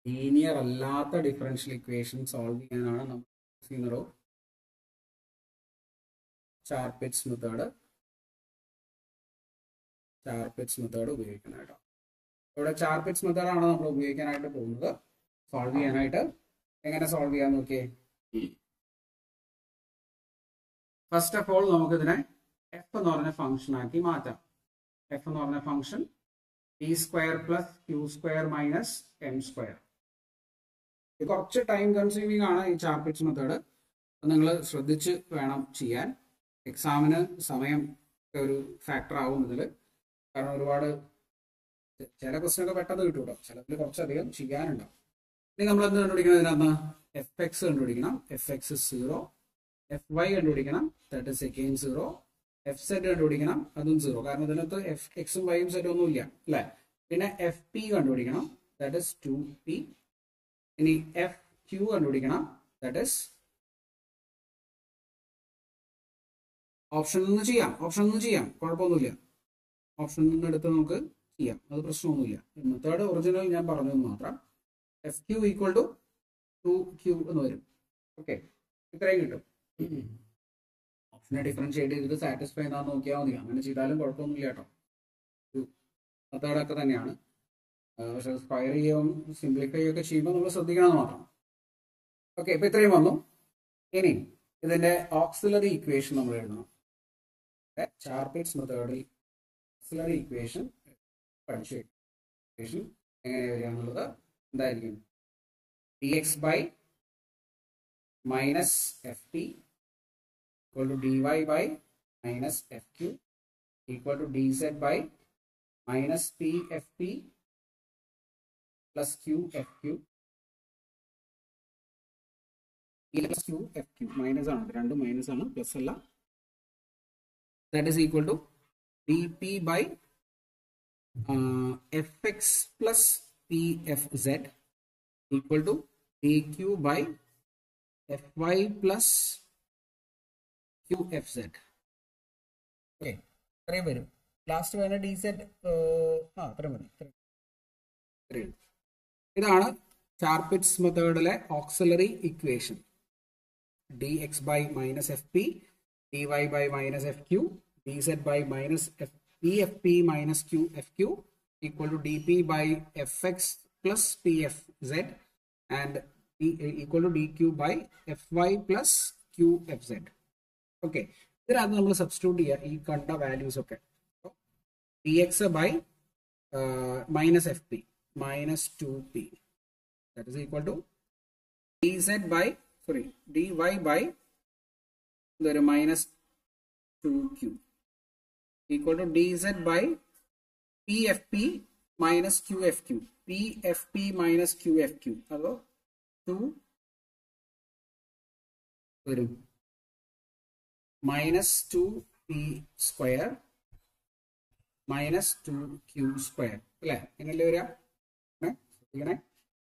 Linear അല്ലാത്ത differential equation solve ചെയ്യാനാണ് നമ്മൾ യൂസ് ചെയ്യുന്നത് ചാർപിറ്റ്സ് മെത്തേഡ് ചാർപിറ്റ്സ് മെത്തേഡ് ഉപയോഗിക്കാനായിട്ട് ഇവിടെ ചാർപിറ്റ്സ് മെത്തേഡാണ് നമ്മൾ ഉപയോഗിക്കാനായിട്ട് പോകുന്നത് സോൾവ് ചെയ്യാനായിട്ട് എങ്ങനെ സോൾവ് ചെയ്യാൻ നോക്കിയേ ഫസ്റ്റ് ഓഫ് ഓൾ നമുക്കിതിനെ എഫ് എന്ന് പറഞ്ഞ ഫംഗ്ഷൻ ആക്കി മാറ്റാം എഫ് എന്ന് പറഞ്ഞ function T square plus Q square minus M square ഇത് കുറച്ച് ടൈം കൺസ്യൂമിംഗ് ആണ് ഈ ചാർപിറ്റ്സ് മെത്തേഡ് നിങ്ങൾ ശ്രദ്ധിച്ച് വേണം ചെയ്യാൻ എക്സാമിന് സമയം ഒരു ഫാക്ടർ ആവും ഇതിൽ കാരണം ഒരുപാട് ചില ക്വസ്റ്റ്യൻ ഒക്കെ പെട്ടെന്ന് കിട്ടും കേട്ടോ ചിലതിൽ കുറച്ചധികം ചെയ്യാനുണ്ടാവും ഇനി നമ്മൾ എന്ത് കണ്ടുപിടിക്കണം ഇതിനകത്ത് എഫ് എക്സ് കണ്ടുപിടിക്കണം F X zero F Y കണ്ടുപിടിക്കണം that is again zero F set കണ്ടുപിടിക്കണം അതും സീറോ കാരണം ഇതിനകത്ത് എഫ് എക്സും വൈയും സെറ്റും ഒന്നും ഇല്ല അല്ലേ പിന്നെ എഫ് പി കണ്ടുപിടിക്കണം ദാറ്റ് ഇസ് ടു പി ഇനി എഫ് ക്യൂ കണ്ടുപിടിക്കണം ദാറ്റ് ഇസ് ഓപ്ഷൻ നിന്ന് ചെയ്യാം ഓപ്ഷൻ നിന്ന് ചെയ്യാം കുഴപ്പമൊന്നുമില്ല ഓപ്ഷൻ നിന്ന് എടുത്ത് നമുക്ക് ചെയ്യാം അത് പ്രശ്നമൊന്നുമില്ല മെത്തേഡ് ഒറിജിനൽ ഞാൻ പറഞ്ഞത് മാത്രം F Q equal to two Q എന്ന് വരും ഓക്കെ ഇത്രയും കിട്ടും ഓപ്ഷനെ ഡിഫറൻഷിയേറ്റ് ചെയ്തിട്ട് സാറ്റിസ്ഫൈ എന്നാന്ന് നോക്കിയാൽ മതി അങ്ങനെ ചെയ്താലും കുഴപ്പമൊന്നുമില്ല കേട്ടോ മെത്തേഡൊക്കെ തന്നെയാണ് പക്ഷെ സ്ക്വയർ ചെയ്യുകയും സിംപ്ലിഫൈ ഒക്കെ ചെയ്യുമ്പോൾ നമ്മൾ ശ്രദ്ധിക്കണം മാത്രം ഓക്കെ ഇപ്പൊ ഇത്രയും വന്നു ഇനി ഇതിന്റെ ഓക്സിലറി ഇക്വേഷൻ നമ്മൾ എഴുതണം ചാർപിറ്റ്സ് മെത്തേഡിൽ ഓക്സിലറി ഇക്വേഷൻ പഠിച്ചു ഇക്വേഷൻ എങ്ങനെ വരിക എന്നുള്ളത് എന്തായിരിക്കും D X by minus F T equal to dy by minus fq equal to dz by minus pfp plus qfq plus qfq minus ആണ് ഇത് രണ്ടും മൈനസ് ആണ് പ്ലസ് അല്ല that is equal to D P by F X plus P F Z equal to D Q by F Y plus Q F Z okay ഇത്രയും വരും last വേണ്ട D Z ആ അത്രയും മതി ഇത്രയും ഇതാണ് ചാർപിറ്റ്സ് മെത്തേഡിലെ auxiliary equation D X by minus F P D Y by minus F Q D Z by minus F P F P minus Q F Q equal to D P by F X plus P F Z and equal to D Q by F Y plus Q F Z okay ഇതിനകത്ത് നമ്മൾ substitute ചെയ്യുക ഈ കണ്ട values ഒക്കെ D X by minus F P minus two P that is equal to D Z by sorry D Y by ഇതൊരു minus two Q equal to D Z by P F P minus Q F Q P F P minus Q F Q അതോ two വരും minus two P square minus two Q square അല്ലേ എങ്ങനെയല്ലേ വരിക ശ്രദ്ധിക്കണേ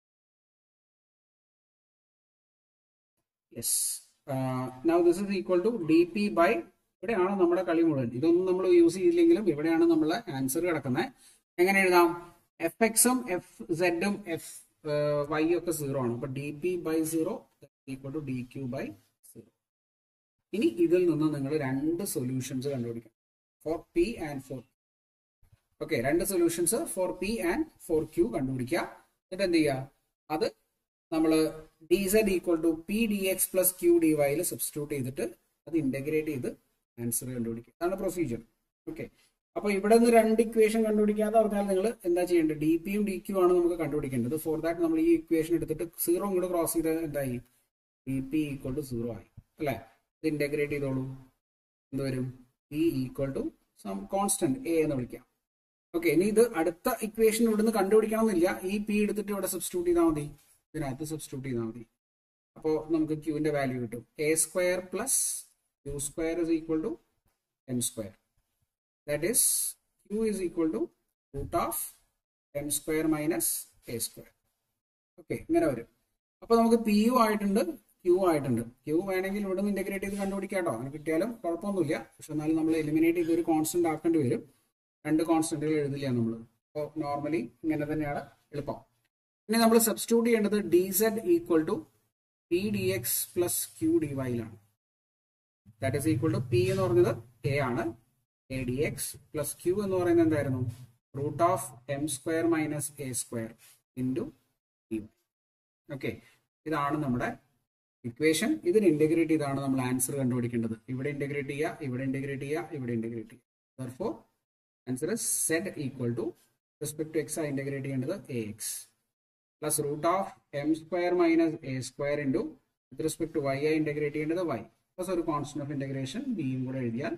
yes now this is equal to D P by ഇവിടെയാണ് നമ്മുടെ കളി മുഴുവൻ ഇതൊന്നും നമ്മൾ യൂസ് ചെയ്തില്ലെങ്കിലും ഇവിടെയാണ് നമ്മളെ ആൻസർ കിടക്കുന്നത് എങ്ങനെ എഴുതാം എഫ് എക്സും എഫ് സെഡും എഫ് വൈ ഒക്കെ സീറോ ആണ് അപ്പൊ D P by zero equal to D Q by zero ഇനി ഇതിൽ നിന്ന് നിങ്ങൾ രണ്ട് സൊല്യൂഷൻസ് കണ്ടുപിടിക്കണം for P and for okay രണ്ട് solutions for P and for Q കണ്ടുപിടിക്കുക എന്നിട്ട് എന്ത് ചെയ്യുക അത് നമ്മൾ D Z equal to P D X plus Q D വൈയിൽ സബ്സ്റ്റിറ്റ്യൂട്ട് ചെയ്തിട്ട് അത് ഇന്റഗ്രേറ്റ് ചെയ്ത് ആൻസർ കണ്ടുപിടിക്കുക അതാണ് പ്രൊസീജിയർ ഓക്കെ അപ്പൊ ഇവിടെ നിന്ന് രണ്ട് ഇക്വേഷൻ കണ്ടുപിടിക്കാതെ പറഞ്ഞാൽ നിങ്ങൾ എന്താ ചെയ്യേണ്ടത് ഡി പിയും ഡി ക്യൂ ആണ് നമുക്ക് കണ്ടുപിടിക്കേണ്ടത് ഫോർ ദാറ്റ് നമ്മൾ ഈ ഇക്വേഷൻ എടുത്തിട്ട് സീറോ ഇങ്ങോട്ട് ക്രോസ് ചെയ്ത് എന്തായി D P equal to zero ആയി അല്ലേ ഇത് ഇന്റഗ്രേറ്റ് ചെയ്തോളൂ എന്ത് വരും P equal to some constant A എന്ന് വിളിക്കാം ഓക്കെ ഇനി ഇത് അടുത്ത ഇക്വേഷൻ ഇവിടുന്ന് കണ്ടുപിടിക്കണം എന്നില്ല ഈ പി എടുത്തിട്ട് ഇവിടെ സബ്സ്റ്റിറ്റ്യൂട്ട് ചെയ്താൽ മതി ഇതിനകത്ത് സബ്സ്റ്റിറ്റ്യൂട്ട് ചെയ്താൽ മതി അപ്പോൾ നമുക്ക് ക്യൂവിന്റെ വാല്യൂ കിട്ടും A square plus Q square is equal to M square that is Q is equal to root of M square minus A square okay ഇങ്ങനെ വരും അപ്പോൾ നമുക്ക് പി യു ആയിട്ടുണ്ട് ക്യൂ ആയിട്ടുണ്ട് ക്യൂ വേണമെങ്കിൽ ഇവിടെ നിന്ന് ഇന്റഗ്രേറ്റ് ചെയ്ത് കണ്ടുപിടിക്കാം കേട്ടോ അങ്ങനെ കിട്ടിയാലും കുഴപ്പമൊന്നുമില്ല പക്ഷെ എന്നാലും നമ്മൾ എലിമിനേറ്റ് ചെയ്ത് ഒരു കോൺസ്റ്റന്റ് ആക്കേണ്ടി വരും രണ്ട് കോൺസ്റ്റന്റുകൾ എഴുതില്ല നമ്മൾ അപ്പോൾ നോർമലി ഇങ്ങനെ തന്നെയാണ് എളുപ്പം ഇനി നമ്മൾ സബ്സ്റ്റിറ്റ്യൂട്ട് ചെയ്യേണ്ടത് D Z equal to P D X plus Q D വൈയിലാണ് that is equal to P എന്ന് പറഞ്ഞത് എ ആണ് A D X plus Q എന്ന് പറയുന്നത് എന്തായിരുന്നു root of M square minus A square into D Y okay ഇതാണ് നമ്മുടെ equation ഇതിന് ഇന്റഗ്രേറ്റ് ചെയ്താണ് നമ്മൾ ആൻസർ കണ്ടുപിടിക്കേണ്ടത് ഇവിടെ ഇന്റഗ്രേറ്റ് ചെയ്യുക ഇവിടെ ഇന്റഗ്രേറ്റ് ചെയ്യുക ഇവിടെ ഇന്റഗ്രേറ്റ് ചെയ്യുക therefore answer Z equal to respect to X ആ ഇന്റഗ്രേറ്റ് ചെയ്യേണ്ടത് A X plus root of M square minus A square into with respect to Y ആ ഇന്റഗ്രേറ്റ് ചെയ്യേണ്ടത് വൈ പ്ലസ് ഒരു കോൺസ്റ്റന്റ് ഓഫ് ഇന്റഗ്രേഷൻ ബിയും കൂടെ എഴുതിയാൽ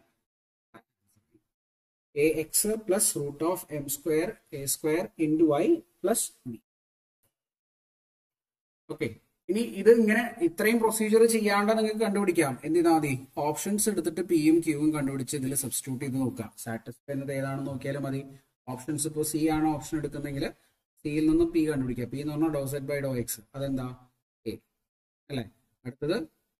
A X plus root of M square A square into Y plus B okay ഇനി ഇത് ഇങ്ങനെ ഇത്രയും പ്രൊസീജിയർ ചെയ്യാണ്ട് നിങ്ങൾക്ക് കണ്ടുപിടിക്കാം എന്ത് ചെയ്താൽ മതി ഓപ്ഷൻസ് എടുത്തിട്ട് പിയും ക്യൂവും കണ്ടുപിടിച്ച് ഇതിൽ സബ്സ്റ്റിറ്റ്യൂട്ട് ചെയ്ത് നോക്കാം സാറ്റിസ്ഫൈ എന്നത് ഏതാണെന്ന് നോക്കിയാലും മതി ഓപ്ഷൻസ് ഇപ്പോൾ സി ആണ് ഓപ്ഷൻ എടുക്കുന്നെങ്കിൽ സിയിൽ നിന്നും പി കണ്ടുപിടിക്കുക പി എന്ന് പറഞ്ഞാൽ do Z by do X അതെന്താ എ അല്ലേ അടുത്തത്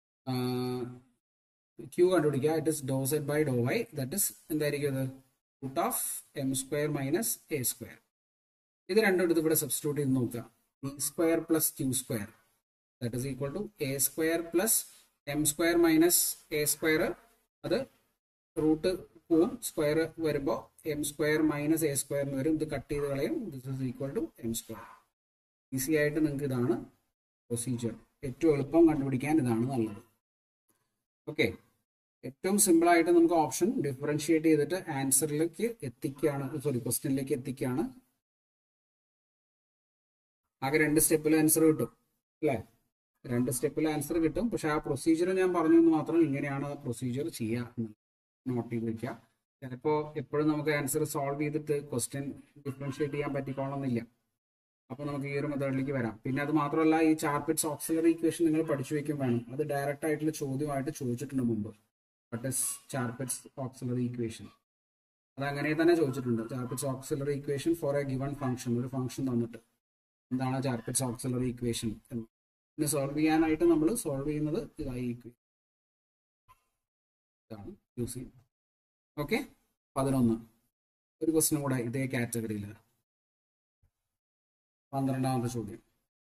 ക്യൂ കണ്ടുപിടിക്കുക it is do Z by do Y that is എന്തായിരിക്കും അത് root of M square minus A square ഇത് രണ്ടും എടുത്ത് ഇവിടെ സബ്സ്റ്റിറ്റ്യൂട്ട് ചെയ്ത് നോക്കുക B square plus Q square that is equal to A square plus M square minus A square അത് root പോവും സ്ക്വയർ വരുമ്പോൾ M square minus A square എന്ന് വരും ഇത് കട്ട് ചെയ്ത് കളയും this is equal to M square easy ആയിട്ട് നിങ്ങൾക്ക് ഇതാണ് പ്രൊസീജിയർ ഏറ്റവും എളുപ്പം കണ്ടുപിടിക്കാൻ ഇതാണ് നല്ലത് ഓക്കെ ഏറ്റവും സിമ്പിൾ ആയിട്ട് നമുക്ക് ഓപ്ഷൻ ഡിഫറൻഷിയേറ്റ് ചെയ്തിട്ട് ആൻസറിലേക്ക് എത്തിക്കുകയാണ് സോറി ക്വസ്റ്റ്യനിലേക്ക് എത്തിക്കുകയാണ് ആകെ രണ്ട് സ്റ്റെപ്പിൽ ആൻസർ കിട്ടും അല്ലേ രണ്ട് സ്റ്റെപ്പിൽ ആൻസർ കിട്ടും പക്ഷെ ആ പ്രൊസീജിയർ ഞാൻ പറഞ്ഞു എന്ന് മാത്രം ഇങ്ങനെയാണ് പ്രൊസീജിയർ ചെയ്യുക നോട്ട് ചെയ്ത് വെക്കുക ചിലപ്പോൾ എപ്പോഴും നമുക്ക് ആൻസർ സോൾവ് ചെയ്തിട്ട് ക്വസ്റ്റ്യൻ ഡിഫറൻഷിയേറ്റ് ചെയ്യാൻ പറ്റിക്കോളണമെന്നില്ല അപ്പോൾ നമുക്ക് ഈ ഒരു മെത്തേഡിലേക്ക് വരാം പിന്നെ അത് മാത്രമല്ല ഈ ചാർപ്പിറ്റ്സ് ഓക്സിലറി ഇക്വേഷൻ നിങ്ങൾ പഠിച്ചു വെക്കും വേണം അത് ഡയറക്റ്റ് ആയിട്ടുള്ള ചോദ്യമായിട്ട് ചോദിച്ചിട്ടുണ്ട് മുമ്പ് what is Charpit's auxiliary equation അത് അങ്ങനെ തന്നെ ചോദിച്ചിട്ടുണ്ട് Charpit's auxiliary equation for a given function ഒരു ഫംഗ്ഷൻ തന്നിട്ട് എന്താണ് ചാർപ്പിറ്റ്സ് ഓക്സിലറി ഇക്വേഷൻ എന്ന് പിന്നെ സോൾവ് ചെയ്യാനായിട്ട് നമ്മൾ സോൾവ് ചെയ്യുന്നത് ഇതായി ഇക്വേഷൻ ഇതാണ് യൂസ് ചെയ്യുന്നത് ഓക്കെ പതിനൊന്ന് ഒരു ക്വസ്റ്റിനും കൂടെ ഇതേ കാറ്റഗറിയിൽ പന്ത്രണ്ടാമത്തെ ചോദ്യം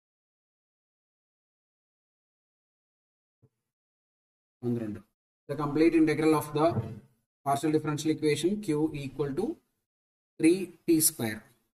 പന്ത്രണ്ട് the complete integral of the partial differential equation Q equal to three P square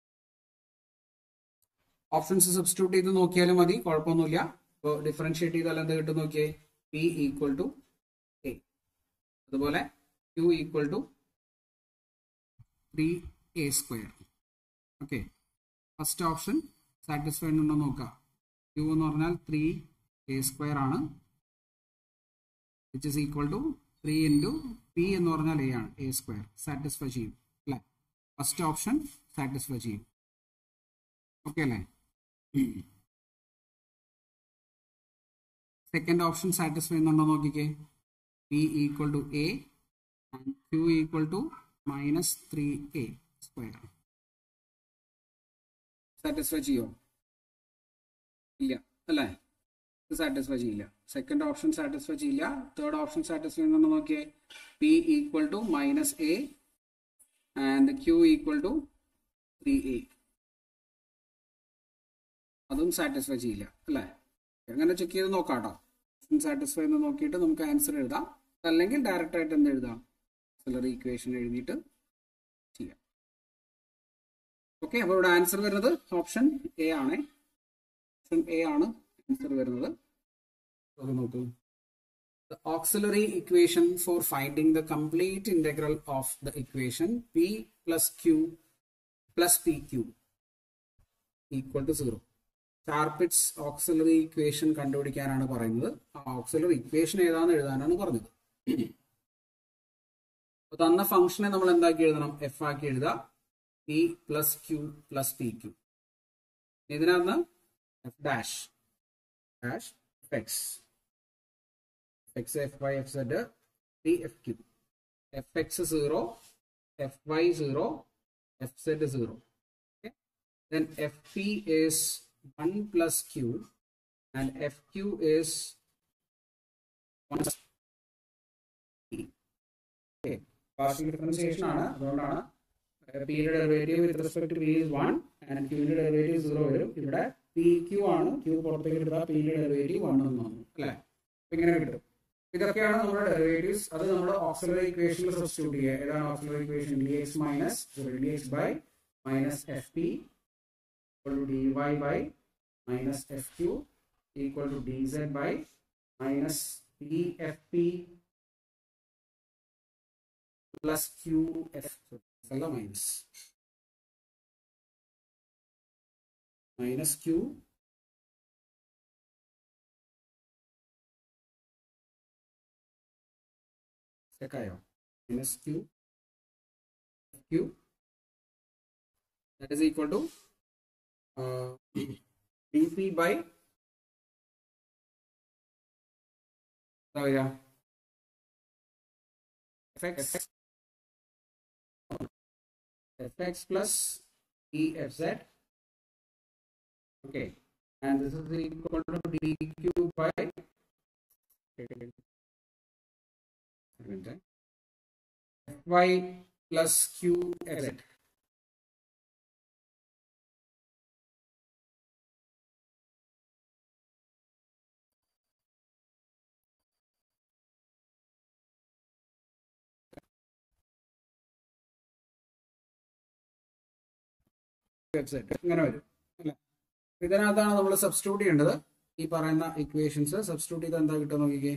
options substitute ചെയ്ത് നോക്കിയാലും മതി കുഴപ്പമൊന്നുമില്ല ഇപ്പോൾ ഡിഫറൻഷിയേറ്റ് ചെയ്താൽ എന്ത് കിട്ടും നോക്കിയേ പി ഈക്വൽ ടു എ അതുപോലെ Q equal to three A square okay first option satisfied ഉണ്ടോ നോക്കാം ക്യൂ എന്ന് പറഞ്ഞാൽ ത്രീ എ സ്ക്വയർ ആണ് which is equal to three into P എന്ന് പറഞ്ഞാൽ എ ആണ് എ സ്ക്വയർ സാറ്റിസ്ഫൈ ചെയ്യും അല്ലേ ഫസ്റ്റ് ഓപ്ഷൻ സാറ്റിസ്ഫൈ ചെയ്യും ഓക്കെ അല്ലേ സെക്കൻഡ് ഓപ്ഷൻ സാറ്റിസ്ഫൈ ചെയ്യുന്നുണ്ടോ നോക്കിക്കേ P equal to A and Q equal to minus three A square satisfy ചെയ്യോ ഇല്ല അല്ലേ ഇത് സാറ്റിസ്ഫൈ ചെയ്യില്ല സെക്കൻഡ് ഓപ്ഷൻ സാറ്റിസ്ഫൈ ചെയ്യില്ല തേർഡ് ഓപ്ഷൻ സാറ്റിസ്ഫൈ ചെയ്യുന്നുണ്ടോ നോക്കിയേ P equal to minus A and Q equal to three A അതും satisfy ചെയ്യില്ല അല്ലേ അങ്ങനെ ചെക്ക് ചെയ്ത് നോക്കാം കേട്ടോ സാറ്റിസ്ഫൈ എന്ന് നോക്കിയിട്ട് നമുക്ക് ആൻസർ എഴുതാം അല്ലെങ്കിൽ ഡയറക്റ്റ് ആയിട്ട് എന്ത് എഴുതാം സിലറി ഇക്വേഷൻ എഴുതിയിട്ട് ചെയ്യാം ഓക്കെ അപ്പോൾ ഇവിടെ ആൻസർ വരുന്നത് ഓപ്ഷൻ എ ആണ് ഓപ്ഷൻ എ ആണ് ആൻസർ വരുന്നത് അത് നോക്കൂ The auxiliary equation for finding the complete integral of the equation p plus q plus pq equal to 0. Charpit's auxiliary equation കണ്ടുപിടിക്കാനാണ് പറയുന്നത് ആ ഓക്സിലറി ഇക്വേഷൻ ഏതാണെന്ന് എഴുതാനാണ് പറഞ്ഞത് അപ്പൊ തന്ന ഫംഗ്ഷനെ നമ്മൾ എന്താക്കി എഴുതണം എഫ് ആക്കി എഴുതാം P plus Q plus P Q ഇതിനകത്ത് F dash dash F X X F Y F Z P F Q F X zero F Y zero F Z zero then fp is 1 plus q and fq is 1 plus p. Okay. Partial differentiation ആണ് അതുകൊണ്ടാണ് p യുടെ derivative with respect to p is 1 and q യുടെ derivative 0 വരും ഇവിടെ P Q ആണ് Q പുറത്തേക്ക് എടുത്താൽ പിയുടെ ഡെറിവേറ്റീവ് വൺ എന്ന് വന്നു അല്ലേ അപ്പൊ ഇങ്ങനെ കിട്ടും ഇതൊക്കെയാണ് നമ്മുടെ ഡെറിവേറ്റീവ്സ് അത് നമ്മൾ ഓക്സിലറി ഇക്വേഷനിൽ സബ്സ്റ്റിറ്റ്യൂട്ട് ചെയ്യുക ഏതാണ് auxiliary equation D X minus D X by minus F P D Y by minus F Q equal to D Z by minus P F P plus Q F അല്ല minus minus Q സെക്കായോ minus Q Q that is equal to D P by എന്താ വരിക fx fx plus efz okay and this is equal to dq by fy plus qz website ഇങ്ങനെ വരും അല്ലേ ഇതിനകത്താണ് നമ്മൾ substitute ചെയ്യേണ്ടത് ഈ പറയുന്ന ഇക്വേഷൻസ് സബ്സ്റ്റിറ്റ്യൂട്ട് ചെയ്ത് എന്താ കിട്ടുക നോക്കിക്കേ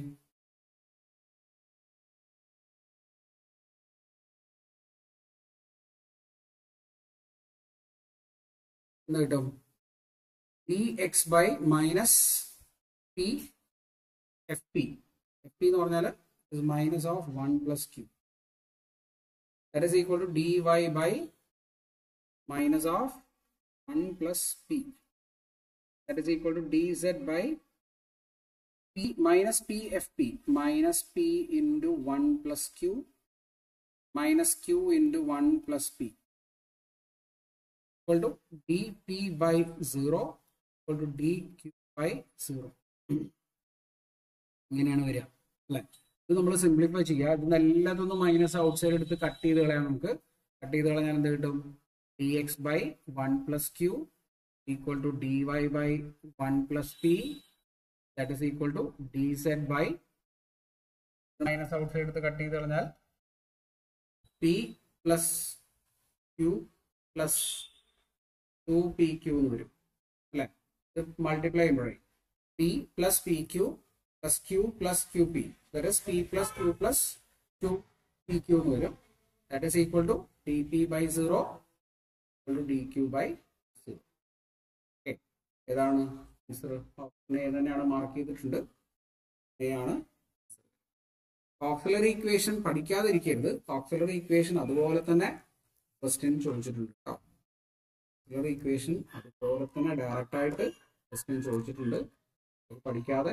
എന്താ കിട്ടും P X by minus P F P F P എന്ന് പറഞ്ഞാൽ minus of one plus Q that is equal to D Y by minus of 1 plus p that is equal to dz by p minus pfp minus p into 1 plus q minus q into 1 plus p equal to dp by 0 equal to dq by 0 ഇങ്ങനെയാണ് വരിക അല്ലേ ഇത് നമ്മൾ simplify ചെയ്യുക ഇതിന് എല്ലാതൊന്നും minus outside എടുത്ത് cut ചെയ്ത് കളയാം നമുക്ക് കട്ട് ചെയ്ത് കളഞ്ഞാൽ എന്ത് കിട്ടും dx by 1 plus q equal to dy by 1 plus p that is equal to dz by minus outside എടുത്ത് കട്ട് ചെയ്ത് കളഞ്ഞാൽ p plus Q plus two p q എന്ന് വരും അല്ലേ ഇത് മൾട്ടിപ്ലൈ ചെയ്യുമ്പോഴേ p plus P q plus Q plus q p that is p plus Q plus two p q എന്ന് വരും that is equal to D P by zero d Q by zero okay ഏതാണ് answer option A തന്നെയാണ് mark ചെയ്തിട്ടുണ്ട് A ആണ് auxiliary equation പഠിക്കാതിരിക്കരുത് auxiliary equation അതുപോലെ തന്നെ question ചോദിച്ചിട്ടുണ്ട് കേട്ടോ ഓക്സിലറി ഇക്വേഷൻ അതുപോലെ തന്നെ ഡയറക്റ്റ് ആയിട്ട് ക്വസ്റ്റ്യൻ ചോദിച്ചിട്ടുണ്ട് പഠിക്കാതെ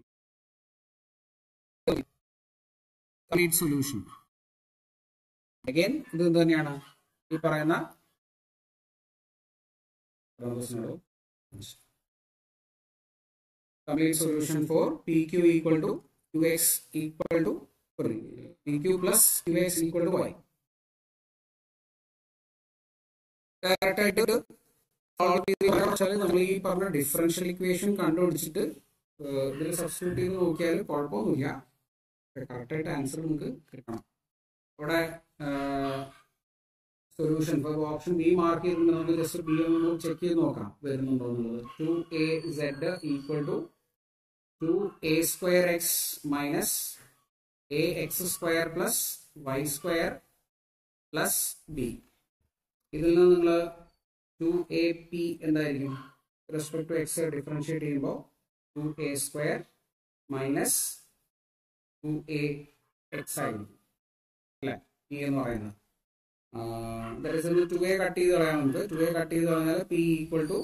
സൊല്യൂഷൻ അഗൈൻ ഇത് തന്നെയാണ് ഈ പറയുന്ന complete solution for pq equal to qx equal to sorry, pq plus qx equal to y direct ആയിട്ട് സോൾവ് ചെയ്ത് നമ്മൾ ഈ പറഞ്ഞ ഡിഫറൻഷ്യൽ ഇക്വേഷൻ കണ്ടുപിടിച്ചിട്ട് ഇതിൽ സബ്സ്റ്റിറ്റ്യൂട്ട് ചെയ്ത് നോക്കിയാൽ കുഴപ്പമൊന്നുമില്ല കറക്റ്റായിട്ട് ആൻസർ നമുക്ക് കിട്ടണം ഇവിടെ സൊല്യൂഷൻ ഇപ്പോൾ ഓപ്ഷൻ ബി മാർക്ക് ചെയ്തിട്ടുണ്ട് നമുക്ക് ജസ്റ്റ് ബി ഒന്ന് ചെക്ക് ചെയ്ത് നോക്കാം വരുന്നുണ്ടോ എന്നുള്ളത് two a z equal to two A square x minus a x square plus y square plus b ഇതിൽ നിന്ന് നിങ്ങൾ ടു എ പി എന്തായിരിക്കും റെസ്പെക്ട് ടു എക്സ് ഡിഫറൻഷിയേറ്റ് ചെയ്യുമ്പോൾ two A square minus two a x ആയിരിക്കും അല്ലേ P എന്ന് പറയുന്നത് to A cut ചെയ്ത് കളയാൻ നമുക്ക് ടു എ കട്ട് ചെയ്ത് കളഞ്ഞാൽ p equal to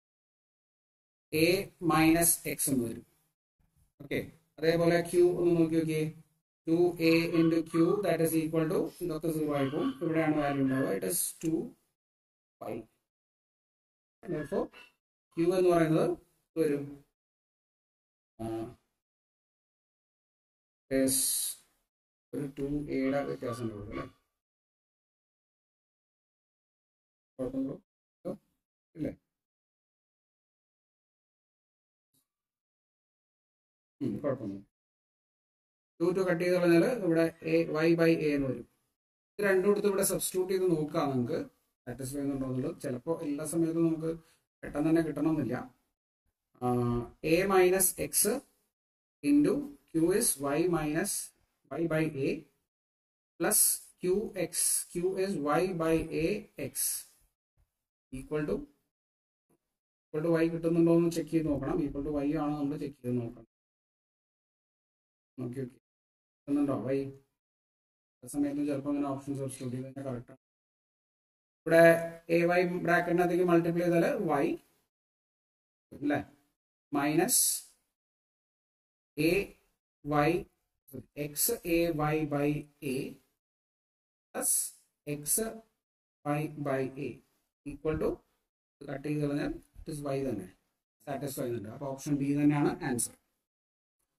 a minus x എന്ന് വരും ഓക്കെ അതേപോലെ ക്യൂ ഒന്ന് നോക്കി നോക്കിയേ two a into q that is equal to ഇതൊക്കെ സീറോ ആയി പോകും ഇവിടെയാണ് വാല്യൂ ഉണ്ടാവുക ഇറ്റ് ഇസ് ടു ഫൈവ് അപ്പോൾ ക്യൂ എന്ന് പറയുന്നത് വരും ഒരു ടു എയുടെ വ്യത്യാസം ഉണ്ടാവുള്ളൂ അല്ലേ കുഴപ്പമുണ്ടോ ഇല്ലേ കുഴപ്പമൊന്നും ടു ടു കട്ട് ചെയ്ത് കളഞ്ഞാൽ ഇവിടെ എ വൈ ബൈ എ എന്ന് വരും ഇത് രണ്ടും എടുത്ത് ഇവിടെ സബ്സ്റ്റിറ്റ്യൂട്ട് ചെയ്ത് നോക്കാം നമുക്ക് സാറ്റിസ്ഫൈ ചെയ്യുന്നുണ്ടോ എന്നുള്ളത് ചിലപ്പോൾ എല്ലാ സമയത്തും നമുക്ക് പെട്ടെന്ന് തന്നെ കിട്ടണമെന്നില്ല a minus x into q is y minus y by a plus q x q is y by a x equal to equal to y കിട്ടുന്നുണ്ടോ എന്ന് ചെക്ക് ചെയ്ത് നോക്കണം ഈക്വൽ ടു വൈ ആണ് നമ്മൾ ചെക്ക് ചെയ്ത് നോക്കണം നോക്കി നോക്കി കിട്ടുന്നുണ്ടോ വൈ ആ സമയത്ത് ചിലപ്പോൾ അങ്ങനെ ഓപ്ഷൻ സബ്സ്റ്റിറ്റ്യൂട്ട് ചെയ്ത് കഴിഞ്ഞാൽ കറക്റ്റാണ് ഇവിടെ എ വൈ ബ്രാക്കറ്റിനകത്തേക്ക് മൾട്ടിപ്ലൈ ചെയ്താൽ വൈ അല്ലേ minus a y x a y by a plus x y by a equal to cut ചെയ്ത് കളഞ്ഞാൽ ഇറ്റ് ഇസ് വൈ തന്നെ സാറ്റിസ്ഫൈ ചെയ്യുന്നുണ്ട് അപ്പോൾ ഓപ്ഷൻ ബി തന്നെയാണ് ആൻസർ